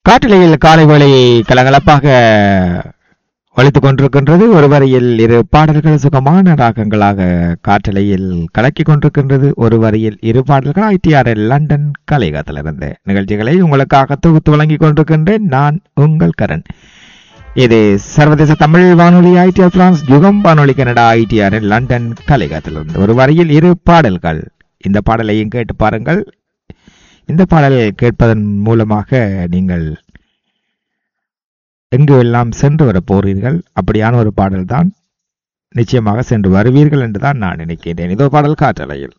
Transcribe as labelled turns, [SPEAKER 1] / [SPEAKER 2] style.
[SPEAKER 1] காட்டிலையில் காலை வேளை கலகலப்பாக ஒழித்துக் கொண்டிருக்கின்றது ஒரு வரியில் இரு பாடல்கள் சுகமான ராகங்களாக காற்றலையில் கலக்கிக் கொண்டிருக்கின்றது ஒரு வரியில் இரு பாடல்கள் ஐடிஆர் லண்டன் கலையகத்திலிருந்து நிகழ்ச்சிகளை உங்களுக்காக தொகுத்து வழங்கிக் கொண்டிருக்கின்றேன் நான் உங்கள் கரண் இது சர்வதேச தமிழ் வானொலி ஐடிஆர் பிரான்ஸ் யுகம் வானொலி கனடா ஐடிஆர் லண்டன் கலையகத்திலிருந்து ஒரு வரியில் இரு பாடல்கள் இந்த பாடலையும் கேட்டு பாருங்கள் இந்த பாடல் கேட்பதன் மூலமாக நீங்கள் எங்கு எல்லாம் சென்று வர போறீர்கள் அப்படியான ஒரு பாடல் தான் நிச்சயமாக சென்று வருவீர்கள் என்றுதான் நான் நினைக்கின்றேன் இதோ பாடல் காற்றலையில்